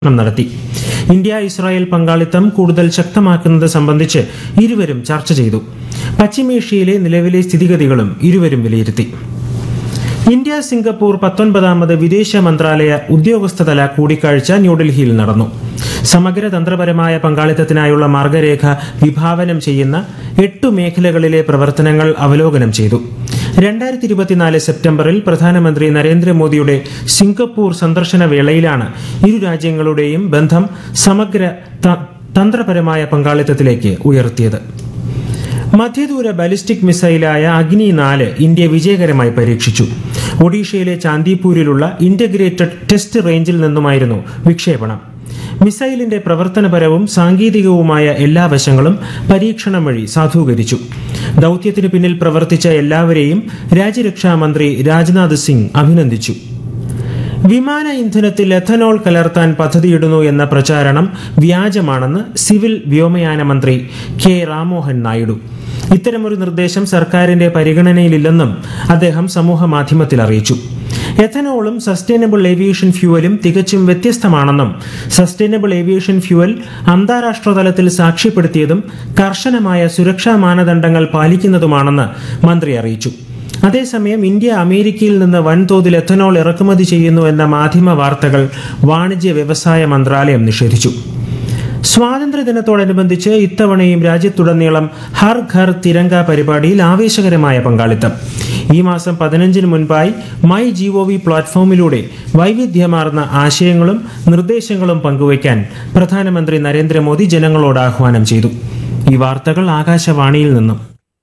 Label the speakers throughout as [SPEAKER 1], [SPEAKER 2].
[SPEAKER 1] ണം നടത്തി India Israel പങ്കാളിത്തം കൂടുതൽ ശക്തമാക്കുന്നത് സംബന്ധിച്ച് ഇരുവരും ചർച്ച ചെയ്തു പശ്ചിമേഷ്യയിലെ നിലവിലെ സ്ഥിതിഗതികളും ഇരുവരും വിലയിരുത്തി ഇന്ത്യ സിംഗപ്പൂർ പത്തൊൻപതാമത് വിദേശ മന്ത്രാലയ ഉദ്യോഗസ്ഥതല കൂടിക്കാഴ്ച ന്യൂഡൽഹിയിൽ നടന്നു സമഗ്ര തന്ത്രപരമായ പങ്കാളിത്തത്തിനായുള്ള മാർഗരേഖ വിഭാവനം ചെയ്യുന്ന എട്ടു മേഖലകളിലെ പ്രവർത്തനങ്ങൾ അവലോകനം ചെയ്തു രണ്ടായിരത്തി ഇരുപത്തിനാല് സെപ്റ്റംബറിൽ പ്രധാനമന്ത്രി നരേന്ദ്രമോദിയുടെ സിംഗപ്പൂർ സന്ദർശന വേളയിലാണ് ഇരു രാജ്യങ്ങളുടെയും ബന്ധം സമഗ്ര ത- തന്ത്രപരമായ പങ്കാളിത്തത്തിലേക്ക് ഉയർത്തിയത് മധ്യദൂര ബാലിസ്റ്റിക് മിസൈലായ അഗ്നി നാല് ഇന്ത്യ വിജയകരമായി പരീക്ഷിച്ചു ഒഡീഷയിലെ ചാന്ദിപൂരിലുള്ള ഇന്റഗ്രേറ്റഡ് ടെസ്റ്റ് റേഞ്ചിൽ നിന്നുമായിരുന്നു വിക്ഷേപണം മിസൈലിന്റെ പ്രവർത്തനപരവും സാങ്കേതികവുമായ എല്ലാ വശങ്ങളും പരീക്ഷണം വഴി സാധൂകരിച്ചു ദൗത്യത്തിനു പിന്നിൽ പ്രവർത്തിച്ച എല്ലാവരെയും രാജ്യരക്ഷാ മന്ത്രി രാജ്നാഥ് സിംഗ് അഭിനന്ദിച്ചു വിമാന ഇന്ധനത്തിൽ എഥനോൾ കലർത്താൻ പദ്ധതിയിടുന്നു എന്ന പ്രചാരണം വ്യാജമാണെന്ന് സിവിൽ വ്യോമയാന മന്ത്രി കെ രാമോഹൻ നായിഡു ഇത്തരമൊരു നിർദ്ദേശം സർക്കാരിന്റെ പരിഗണനയിലില്ലെന്നും അദ്ദേഹം സമൂഹ മാധ്യമത്തിൽ അറിയിച്ചു എഥനോളും സസ്റ്റൈനബിൾ ഏവിയേഷൻ ഫ്യൂവലും തികച്ചും വ്യത്യസ്തമാണെന്നും സസ്റ്റൈനബിൾ ഏവിയേഷൻ ഫ്യൂവൽ അന്താരാഷ്ട്ര തലത്തിൽ സാക്ഷ്യപ്പെടുത്തിയതും കർശനമായ സുരക്ഷാ മാനദണ്ഡങ്ങൾ പാലിക്കുന്നതുമാണെന്ന് മന്ത്രി അറിയിച്ചു അതേസമയം ഇന്ത്യ അമേരിക്കയിൽ നിന്ന് വൻതോതിൽ എഥനോൾ ഇറക്കുമതി ചെയ്യുന്നു എന്ന മാധ്യമ വാർത്തകൾ വാണിജ്യ വ്യവസായ മന്ത്രാലയം നിഷേധിച്ചു സ്വാതന്ത്ര്യദിനത്തോടനുബന്ധിച്ച് ഇത്തവണയും രാജ്യത്തുടനീളം ഹർ ഘർ തിരങ്ക പരിപാടിയിൽ ആവേശകരമായ പങ്കാളിത്തം ഈ മാസം പതിനഞ്ചിന് മുൻപായി മൈ ജിഒവി പ്ലാറ്റ്ഫോമിലൂടെ വൈവിധ്യമാർന്ന ആശയങ്ങളും നിർദ്ദേശങ്ങളും പങ്കുവയ്ക്കാൻ പ്രധാനമന്ത്രി നരേന്ദ്രമോദി ജനങ്ങളോട് ആഹ്വാനം ചെയ്തു ഈ വാർത്തകൾ ആകാശവാണിയിൽ നിന്നും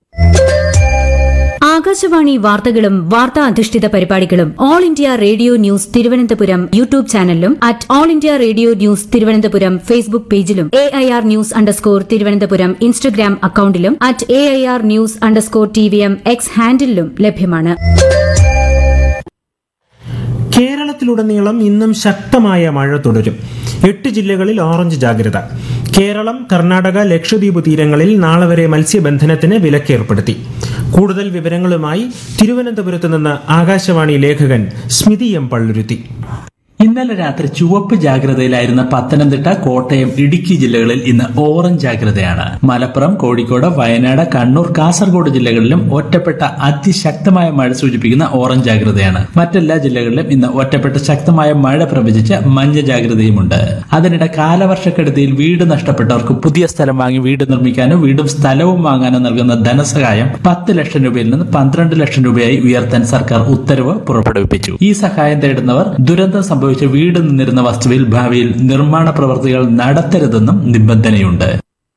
[SPEAKER 2] ആകാശവാണി വാർത്തകളും വാർത്താ അധിഷ്ഠിത പരിപാടികളും All India Radio News Thiruvananthapuram YouTube ചാനലിലും at All India Radio News Thiruvananthapuram Facebook പേജിലും A I R news underscore Thiruvananthapuram Instagram അക്കൌണ്ടിലും at A I R news underscore T V M X ഹാൻഡിലും ലഭ്യമാണ്
[SPEAKER 1] കേരളത്തിലുടനീളം ഇന്നും ശക്തമായ മഴ തുടരും എട്ട് ജില്ലകളിൽ ഓറഞ്ച് ജാഗ്രത കേരളം കർണാടക ലക്ഷദ്വീപ് തീരങ്ങളിൽ നാളെ വരെ മത്സ്യബന്ധനത്തിന് വിലക്കേർപ്പെടുത്തി കൂടുതൽ വിവരങ്ങളുമായി തിരുവനന്തപുരത്ത് നിന്ന് ആകാശവാണി ലേഖകൻ സ്മിതി എം പള്ളുരുത്തി
[SPEAKER 3] ഇന്നലെ രാത്രി ചുവപ്പ് ജാഗ്രതയിലായിരുന്ന പത്തനംതിട്ട കോട്ടയം ഇടുക്കി ജില്ലകളിൽ ഇന്ന് ഓറഞ്ച് ജാഗ്രതയാണ് മലപ്പുറം കോഴിക്കോട് വയനാട് കണ്ണൂർ കാസർഗോഡ് ജില്ലകളിലും ഒറ്റപ്പെട്ട അതിശക്തമായ മഴ സൂചിപ്പിക്കുന്ന ഓറഞ്ച് ജാഗ്രതയാണ് മറ്റെല്ലാ ജില്ലകളിലും ഇന്ന് ഒറ്റപ്പെട്ട ശക്തമായ മഴ പ്രവചിച്ച് മഞ്ഞ ജാഗ്രതയുമുണ്ട് അതിനിടെ കാലവർഷക്കെടുതിയിൽ വീട് നഷ്ടപ്പെട്ടവർക്ക് പുതിയ സ്ഥലം വാങ്ങി വീട് നിർമ്മിക്കാനോ വീടും സ്ഥലവും വാങ്ങാനോ നൽകുന്ന ധനസഹായം പത്ത് ലക്ഷം രൂപയിൽ നിന്ന് പന്ത്രണ്ട് ലക്ഷം രൂപയായി ഉയർത്താൻ സർക്കാർ ഉത്തരവ് പുറപ്പെടുവിപ്പിച്ചു ഈ സഹായം തേടുന്നവർ ദുരന്തം സംഭവിച്ച വീട് നിന്നിരുന്ന വസ്തുവിൽ ഭാവിയിൽ നിർമ്മാണ പ്രവർത്തികൾ നടത്തരുതെന്നും നിബന്ധനയുണ്ട്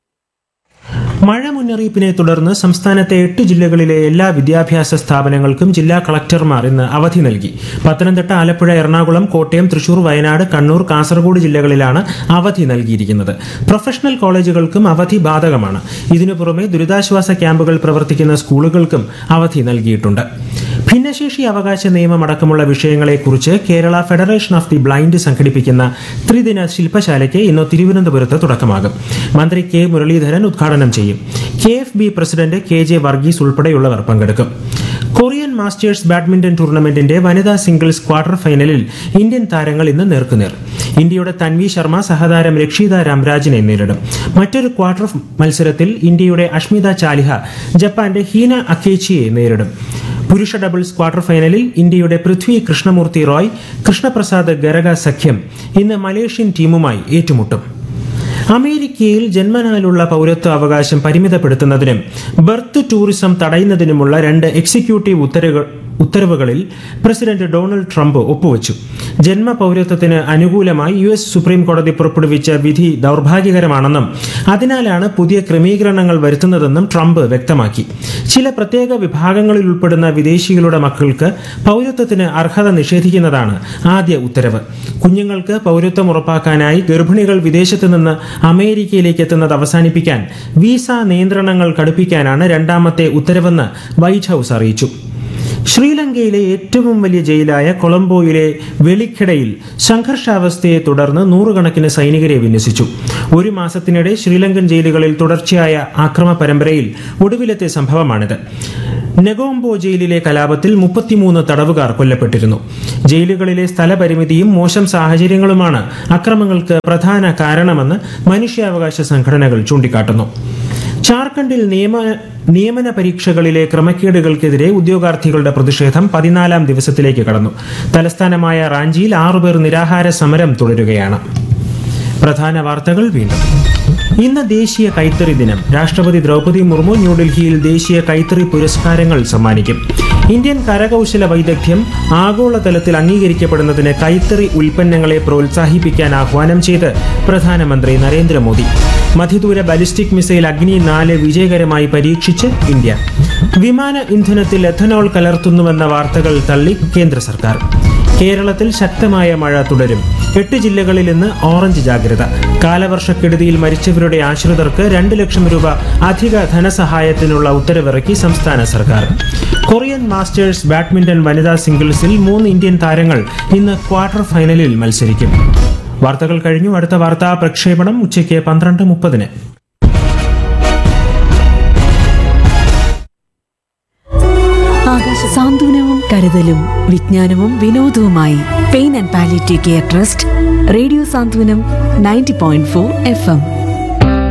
[SPEAKER 1] മഴ മുന്നറിയിപ്പിനെ തുടർന്ന് സംസ്ഥാനത്തെ എട്ട് ജില്ലകളിലെ എല്ലാ വിദ്യാഭ്യാസ സ്ഥാപനങ്ങൾക്കും ജില്ലാ കളക്ടർമാർ ഇന്ന് അവധി നൽകി പത്തനംതിട്ട ആലപ്പുഴ എറണാകുളം കോട്ടയം തൃശൂർ വയനാട് കണ്ണൂർ കാസർഗോഡ് ജില്ലകളിലാണ് അവധി നൽകിയിരിക്കുന്നത് പ്രൊഫഷണൽ കോളേജുകൾക്കും അവധി ബാധകമാണ് ഇതിനു പുറമെ ദുരിതാശ്വാസ ക്യാമ്പുകൾ പ്രവർത്തിക്കുന്ന സ്കൂളുകൾക്കും അവധി നൽകിയിട്ടുണ്ട് ഭിന്നശേഷി അവകാശ നിയമമടക്കമുള്ള വിഷയങ്ങളെക്കുറിച്ച് Kerala federation of the blind സംഘടിപ്പിക്കുന്ന ത്രിദിന ശില്പശാലയ്ക്ക് ഇന്ന് തിരുവനന്തപുരത്ത് തുടക്കമാകും മന്ത്രി കെ മുരളീധരൻ ഉദ്ഘാടനം ചെയ്യും K F B president K J Varghese ഉൾപ്പെടെയുള്ളവർ പങ്കെടുക്കും കൊറിയൻ മാസ്റ്റേഴ്സ് ബാഡ്മിന്റൺ ടൂർണമെന്റിന്റെ വനിതാ സിംഗിൾസ് ക്വാർട്ടർ ഫൈനലിൽ ഇന്ത്യൻ താരങ്ങൾ ഇന്ന് നേർക്കുനേർ ഇന്ത്യയുടെ തൻവി ശർമ്മ സഹതാരം രക്ഷിത രാംരാജിനെ നേരിടും മറ്റൊരു ക്വാർട്ടർ മത്സരത്തിൽ ഇന്ത്യയുടെ അഷ്മിത ചാലിഹ ജപ്പാന്റെ ഹീന അക്കേച്ചിയെ നേരിടും പുരുഷ ഡബിൾസ് ക്വാർട്ടർ ഫൈനലിൽ ഇന്ത്യയുടെ പൃഥ്വി കൃഷ്ണമൂർത്തി റോയ് കൃഷ്ണപ്രസാദ് ഗരഗ സഖ്യം ഇന്ന് മലേഷ്യൻ ടീമുമായി ഏറ്റുമുട്ടും അമേരിക്കയിൽ ജന്മനാലുള്ള പൗരത്വ അവകാശം പരിമിതപ്പെടുത്തുന്നതിനും ബർത്ത് ടൂറിസം തടയുന്നതിനുമുള്ള രണ്ട് എക്സിക്യൂട്ടീവ് ഉത്തരവുകൾ ഉത്തരവുകളിൽ പ്രസിഡന്റ് ഡൊണാൾഡ് ട്രംപ് ഒപ്പുവച്ചു ജന്മ പൗരത്വത്തിന് അനുകൂലമായി യു എസ് സുപ്രീം കോടതി പുറപ്പെടുവിച്ച വിധി ദൗർഭാഗ്യകരമാണെന്നും അതിനാലാണ് പുതിയ ക്രമീകരണങ്ങൾ വരുത്തുന്നതെന്നും ട്രംപ് വ്യക്തമാക്കി ചില പ്രത്യേക വിഭാഗങ്ങളിൽ ഉൾപ്പെടുന്ന വിദേശികളുടെ മക്കൾക്ക് പൗരത്വത്തിന് അർഹത നിഷേധിക്കുന്നതാണ് ആദ്യ ഉത്തരവ് കുഞ്ഞുങ്ങൾക്ക് പൗരത്വം ഉറപ്പാക്കാനായി ഗർഭിണികൾ വിദേശത്ത് നിന്ന് അമേരിക്കയിലേക്ക് എത്തുന്നത് അവസാനിപ്പിക്കാൻ വിസ നിയന്ത്രണങ്ങൾ കടുപ്പിക്കാനാണ് രണ്ടാമത്തെ ഉത്തരവെന്ന് വൈറ്റ് ഹൌസ് അറിയിച്ചു ശ്രീലങ്കയിലെ ഏറ്റവും വലിയ ജയിലായ കൊളംബോയിലെ വെളിക്കടയിൽ സംഘർഷാവസ്ഥയെ തുടർന്ന് നൂറുകണക്കിന് സൈനികരെ വിന്യസിച്ചു ഒരു മാസത്തിനിടെ ശ്രീലങ്കൻ ജയിലുകളിൽ തുടർച്ചയായ ആക്രമ പരമ്പരയിൽ ഒടുവിലത്തെ സംഭവമാണിത് നെഗോംബോ ജയിലിലെ കലാപത്തിൽ മുപ്പത്തിമൂന്ന് തടവുകാർ കൊല്ലപ്പെട്ടിരുന്നു ജയിലുകളിലെ സ്ഥലപരിമിതിയും മോശം സാഹചര്യങ്ങളുമാണ് അക്രമങ്ങൾക്ക് പ്രധാന കാരണമെന്ന് മനുഷ്യാവകാശ സംഘടനകൾ ചൂണ്ടിക്കാട്ടുന്നു ജാർഖണ്ഡിൽ നിയമ നിയമന പരീക്ഷകളിലെ ക്രമക്കേടുകൾക്കെതിരെ ഉദ്യോഗാർത്ഥികളുടെ പ്രതിഷേധം പതിനാലാം ദിവസത്തിലേക്ക് കടന്നു തലസ്ഥാനമായ റാഞ്ചിയിൽ ആറുപേർ നിരാഹാര സമരം തുടരുകയാണ് പ്രധാന വാർത്തകൾ വീണ്ടും ഇന്ന് ദേശീയ കൈത്തറി ദിനം രാഷ്ട്രപതി ദ്രൗപദി മുർമു ന്യൂഡൽഹിയിൽ ദേശീയ കൈത്തറി പുരസ്കാരങ്ങൾ സമ്മാനിക്കും ഇന്ത്യൻ കരകൗശല വൈദഗ്ധ്യം ആഗോളതലത്തിൽ അംഗീകരിക്കപ്പെടുന്നതിന് കൈത്തറി ഉൽപ്പന്നങ്ങളെ പ്രോത്സാഹിപ്പിക്കാൻ ആഹ്വാനം ചെയ്ത് പ്രധാനമന്ത്രി നരേന്ദ്രമോദി മധ്യദൂര ബാലിസ്റ്റിക് മിസൈൽ അഗ്നി നാല് വിജയകരമായി പരീക്ഷിച്ച് ഇന്ത്യ വിമാന ഇന്ധനത്തിൽ എഥനോൾ കലർത്തുന്നുവെന്ന വാർത്തകൾ തള്ളി കേന്ദ്ര സർക്കാർ കേരളത്തിൽ ശക്തമായ മഴ തുടരും എട്ട് ജില്ലകളിൽ ഇന്ന് ഓറഞ്ച് ജാഗ്രത കാലവർഷക്കെടുതിയിൽ മരിച്ചവരുടെ ആശ്രിതർക്ക് രണ്ട് ലക്ഷം രൂപ അധിക ധനസഹായത്തിനുള്ള ഉത്തരവിറക്കി സംസ്ഥാന സർക്കാർ കൊറിയൻ മാസ്റ്റേഴ്സ് ബാഡ്മിന്റൺ വനിതാ സിംഗിൾസിൽ മൂന്ന് ഇന്ത്യൻ താരങ്ങൾ ഇന്ന് ക്വാർട്ടർ ഫൈനലിൽ മത്സരിക്കും വാർത്തകൾ കഴിഞ്ഞു അടുത്ത വാർത്താ പ്രക്ഷേപണം ഉച്ചയ്ക്ക് പന്ത്രണ്ട് മുപ്പതിന്
[SPEAKER 4] ആകാശ സാന്ത്വനവും കരുതലും വിജ്ഞാനവും വിനോദവുമായി pain and palliative care trust radio Santhwanam ninety point four F M